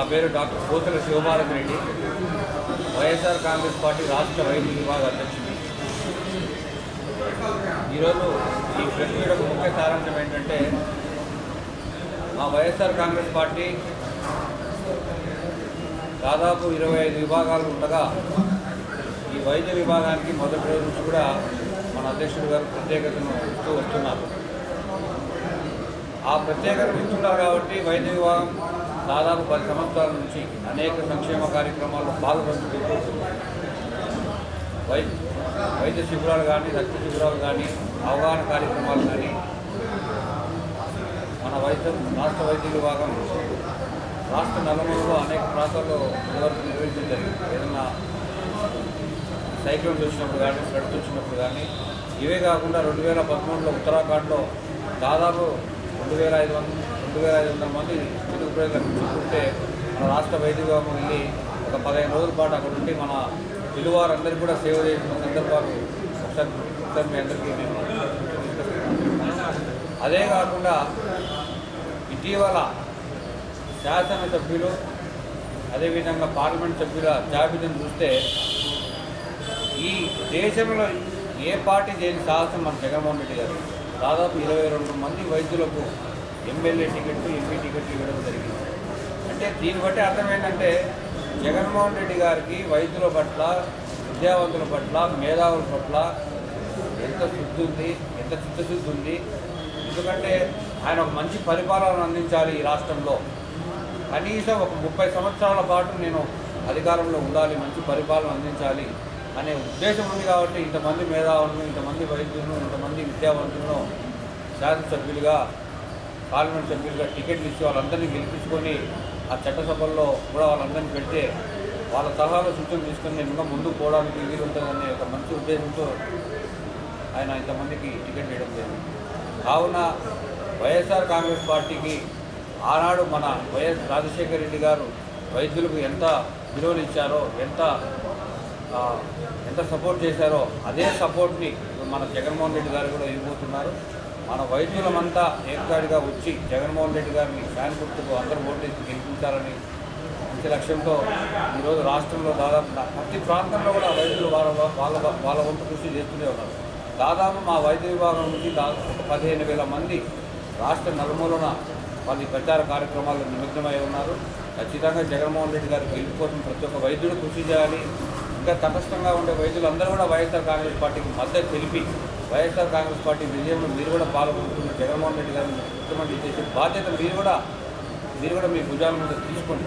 పేరు doctor Kothala Shivabharat Reddy YSR Congress Party రాష్ట్ర వైద్య విభాగ అధ్యక్షుడు ఈరోజు ఈ ప్రెస్ మీట్ యొక్క ముఖ్య సారాంశం ఏంటంటే మా వైఎస్ఆర్ కాంగ్రెస్ పార్టీ దాదాపు ఇరవై ఐదు విభాగాలు ఉండగా ఈ వైద్య విభాగానికి మొదటి రోజు నుంచి కూడా మన అధ్యక్షుడు గారు ప్రత్యేకతను ఇస్తూ వస్తున్నారు ఆ ప్రత్యేకత ఇస్తున్నారు కాబట్టి వైద్య విభాగం దాదాపు పది సంవత్సరాల నుంచి అనేక సంక్షేమ కార్యక్రమాల్లో పాల్గొంటూ వై వైద్య శిబిరాలు కానీ రక్త శిబిరాలు కానీ అవగాహన కార్యక్రమాలు కానీ మన వైద్య రాష్ట్ర వైద్య విభాగం రాష్ట్ర నలుమూలలో అనేక ప్రాంతాల్లో ఇదివరకు నిర్వహించడం జరిగింది ఏదన్నా సైక్లోన్స్ వచ్చినప్పుడు కానీ ఫ్లడ్స్ వచ్చినప్పుడు కానీ ఇవే కాకుండా రెండు వేల పదమూడులో ఉత్తరాఖండ్లో దాదాపు రెండు వేల ఐదు వందల రెండు వేల ఐదు వందల మంది తెలుగు ప్రజలకు చూసుకుంటే మన రాష్ట్ర వైద్య విభాగం వెళ్ళి ఒక పదిహేను రోజుల పాటు అక్కడ ఉండి మన తెలుగువారందరికీ కూడా సేవ చేసిన సందర్భాలు ఒకసారి ఒకసారి మీ అందరికీ నేను అదే కాకుండా ఇటీవల శాసనసభ్యులు అదేవిధంగా పార్లమెంట్ సభ్యుల జాబితాను చూస్తే ఈ దేశంలో ఏ పార్టీ చేయని సాహసం మన జగన్మోహన్ రెడ్డి గారు దాదాపు ఇరవై రెండు మంది వైద్యులకు ఎమ్మెల్యే టికెట్లు ఎంపీ టికెట్లు ఇవ్వడం జరిగింది అంటే దీన్ని బట్టి అర్థం ఏంటంటే జగన్మోహన్ రెడ్డి గారికి వైద్యుల పట్ల విద్యావంతుల పట్ల మేధావుల పట్ల ఎంత శుద్ధి ఉంది ఎంత చిత్తశుద్ధి ఉంది ఎందుకంటే ఆయన ఒక మంచి పరిపాలన అందించాలి ఈ రాష్ట్రంలో కనీసం ఒక ముప్పై సంవత్సరాల పాటు నేను అధికారంలో ఉండాలి మంచి పరిపాలన అందించాలి అనే ఉద్దేశం ఉంది కాబట్టి ఇంతమంది మేధావులను ఇంతమంది వైద్యులను ఇంతమంది విద్యావంతులను శాసనసభ్యులుగా పార్లమెంట్ సభ్యులుగా టికెట్లు ఇచ్చి వాళ్ళందరినీ గెలిపించుకొని ఆ చట్టసభల్లో కూడా వాళ్ళందరినీ పెడితే వాళ్ళ సలహాలు సూచనలు తీసుకొని నేను ఇంకా ముందుకు పోవడానికి వీలు ఉంటుందనే ఒక మంచి ఉద్దేశంతో ఆయన ఇంతమందికి టికెట్ వేయడం జరిగింది కావున వైఎస్ఆర్ కాంగ్రెస్ పార్టీకి ఆనాడు మన వైఎస్ రాజశేఖర రెడ్డి గారు వైద్యులకు ఎంత విలువలు ఇచ్చారో ఎంత ఆ, ఎంత సపోర్ట్ చేశారో అదే సపోర్ట్ని మన జగన్మోహన్ రెడ్డి గారు కూడా ఇవ్వబోతున్నారు మన వైద్యులమంతా ఏకగాడిగా వచ్చి జగన్మోహన్ రెడ్డి గారిని ఫ్యాన్ గుర్తుకు అందరూ ఓటేసి గెలిపించాలని మంచి లక్ష్యంతో ఈరోజు రాష్ట్రంలో దాదాపు నా- ప్రతి ప్రాంతంలో కూడా వైద్యులు వాళ్ళ వాళ్ళ వాళ్ళ వంతు కృషి చేస్తూనే ఉన్నారు దాదాపు మా వైద్య విభాగం నుంచి దాదాపు ఒక పదిహేను వేల మంది రాష్ట్ర నలుమూలన వాళ్ళ ఈ ప్రచార కార్యక్రమాల్లో నిమగ్నమై ఉన్నారు ఖచ్చితంగా జగన్మోహన్ రెడ్డి గారి గెలుపు కోసం ప్రతి ఒక్క వైద్యుడు కృషి చేయాలి ఇంకా తటస్థంగా ఉండే వైద్యులందరూ కూడా వైఎస్ఆర్ కాంగ్రెస్ పార్టీకి మద్దతు తెలిపి వైఎస్ఆర్ కాంగ్రెస్ పార్టీ విజయంలో మీరు కూడా పాల్గొంటున్న జగన్మోహన్ రెడ్డి గారిని ముఖ్యమంత్రి చేసే బాధ్యత మీరు కూడా మీరు కూడా మీ భుజాల మీద తీసుకోండి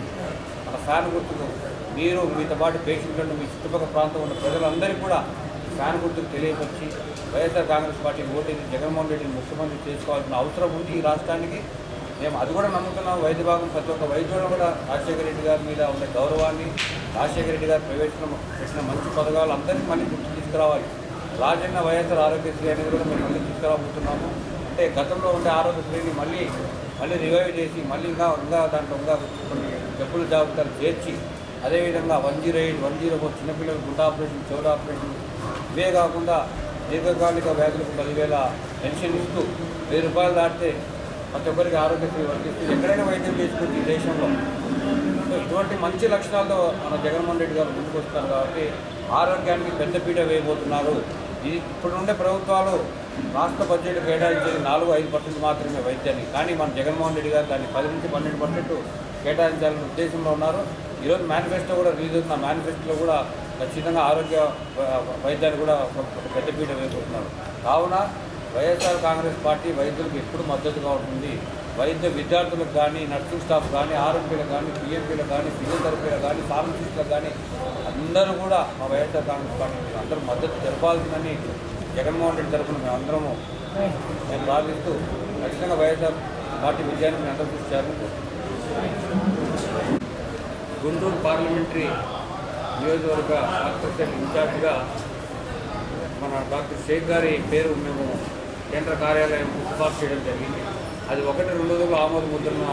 మన ఫ్యాన్ గుర్తుకు మీరు మీతో పాటు పేషెంట్లను మీ చుట్టుపక్కల ప్రాంతం ఉన్న ప్రజలందరికీ కూడా ఫ్యాన్ గుర్తుకు తెలియపరిచి వైఎస్ఆర్ కాంగ్రెస్ పార్టీ ఓటేసి జగన్మోహన్ రెడ్డిని ముఖ్యమంత్రి చేసుకోవాల్సిన అవసరం ఉంది ఈ రాష్ట్రానికి మేము అది కూడా నమ్ముతున్నాం వైద్య భాగం ప్రతి ఒక్క వైద్యుడు కూడా రాజశేఖర రెడ్డి గారి మీద ఉండే గౌరవాన్ని రాజశేఖర రెడ్డి గారు ప్రవేశించిన పెట్టిన మంచి పథకాలు అందరినీ మళ్ళీ గుర్తు తీసుకురావాలి రాజన్న వైఎస్ఆర్ ఆరోగ్యశ్రీ అనేది కూడా మేము మళ్ళీ తీసుకురాబోతున్నాము అంటే గతంలో ఉండే ఆరోగ్యశ్రీని మళ్ళీ మళ్ళీ రివైవ్ చేసి మళ్ళీ ఇంకా ఇంకా దాంట్లో ఇంకా కొన్ని జబ్బుల జాబితాలు చేర్చి అదేవిధంగా one zero eight one zero four చిన్నపిల్లలకు గుండె ఆపరేషన్ చెవుల ఆపరేషన్ ఇవే కాకుండా దీర్ఘకాలిక వ్యాధులకు పదివేల పెన్షన్ ఇస్తూ వెయ్యి రూపాయలు దాటితే ప్రతి ఒక్కరికి ఆరోగ్యశ్రీ వర్తిస్తూ ఎక్కడైనా వైద్యం చేసుకోవచ్చు ఈ దేశంలో సో ఇటువంటి మంచి లక్షణాలతో మన జగన్మోహన్ రెడ్డి గారు ముందుకు వస్తారు కాబట్టి ఆరోగ్యానికి పెద్దపీట వేయబోతున్నారు ఇది ఇప్పుడుండే ప్రభుత్వాలు రాష్ట్ర బడ్జెట్ కేటాయించేది నాలుగు ఐదు పర్సెంట్ మాత్రమే వైద్యానికి కానీ మన జగన్మోహన్ రెడ్డి గారు దాన్ని పది నుంచి పన్నెండు పర్సెంట్ కేటాయించాలనే ఉద్దేశంలో ఉన్నారు ఈరోజు మేనిఫెస్టో కూడా రిలీజ్ అవుతున్న మేనిఫెస్టోలో కూడా ఖచ్చితంగా ఆరోగ్య వ- వైద్యాన్ని కూడా ఒక ఒక పెద్దపీట వేయబోతున్నారు కావున వైఎస్ఆర్ కాంగ్రెస్ పార్టీ వైద్యులకు ఎప్పుడు మద్దతుగా ఉంటుంది వైద్య విద్యార్థులకు కానీ నర్సింగ్ స్టాఫ్ కానీ ఆర్ఎంపీలకు కానీ పిఎంపీలకు కానీ ఫిజియోథెరపీలకు కానీ ఫార్మసిస్టులకు కానీ అందరూ కూడా మా వైఎస్ఆర్ కాంగ్రెస్ పార్టీకి అందరూ మద్దతు తెలపాల్సిందని జగన్మోహన్ రెడ్డి తరఫున మేము అందరము మేము ప్రార్థిస్తూ ఖచ్చితంగా వైఎస్ఆర్ పార్టీ విజయాన్ని మేము అందరూ కృషి చేయాలని కోరుతున్నాం. గుంటూరు పార్లమెంటరీ నియోజకవర్గ డాక్టర్ ఇన్ఛార్జ్గా మన డాక్టర్ షేక్ గారి పేరు మేము కేంద్ర కార్యాలయం సిఫార్సు చేయడం జరిగింది అది ఒకటి రెండు రోజులు ఆమోద ముద్రన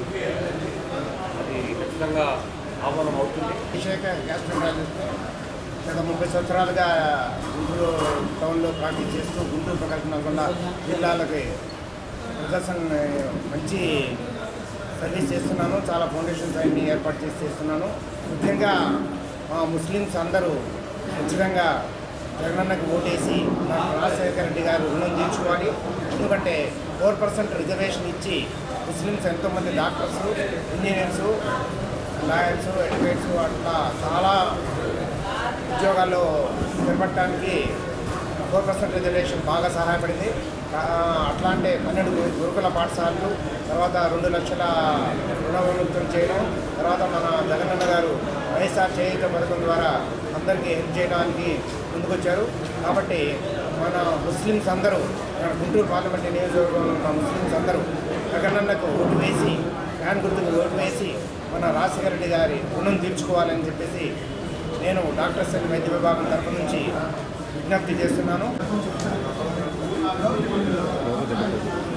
అది ఖచ్చితంగా ఆమోదం అవుతుంది అభిషేక గ్యాస్ట్రోంటాలజిస్ట్ గత ముప్పై సంవత్సరాలుగా గుంటూరు టౌన్లో ప్రాక్టీస్ చేస్తూ గుంటూరు ప్రకాశం నల్గొండ జిల్లాలకి ప్రదర్శన మంచి సర్వీస్ చేస్తున్నాను చాలా ఫౌండేషన్స్ అన్ని ఏర్పాటు చేసి చేస్తున్నాను ముఖ్యంగా మా ముస్లిమ్స్ అందరూ ఖచ్చితంగా జగనన్నకు ఓటేసి డాక్టర్ రాజశేఖర రెడ్డి గారు రుణం తీర్చుకోవాలి ఎందుకంటే ఫోర్ పర్సెంట్ రిజర్వేషన్ ఇచ్చి ముస్లిమ్స్ ఎంతోమంది డాక్టర్స్ ఇంజనీర్స్ లాయర్స్ అడ్వకేట్స్ అట్లా చాలా ఉద్యోగాల్లో చేపట్టడానికి ఫోర్ పర్సెంట్ రిజర్వేషన్ బాగా సహాయపడింది ఆ, అట్లా అంటే పన్నెండు గురు- గురుకుల పాఠశాలలు తర్వాత రెండు లక్షల రుణవిముక్తం చేయడం తర్వాత మన జగనన్న గారు వైఎస్ఆర్ చేయుత పథకం ద్వారా అందరికీ హెల్ప్ చేయడానికి ముందుకొచ్చారు కాబట్టి మన ముస్లిమ్స్ అందరూ మన గుంటూరు పార్లమెంట్ నియోజకవర్గంలో ఉన్న ముస్లిమ్స్ అందరూ జగనన్నకు ఓటు వేసి ఫ్యాన్ గుర్తుకు ఓటు వేసి మన రాజశేఖర రెడ్డి గారి రుణం తీర్చుకోవాలని చెప్పేసి నేను డాక్టర్ సెల్ వైద్య విభాగం తరపు నుంచి విజ్ఞప్తి చేస్తున్నాను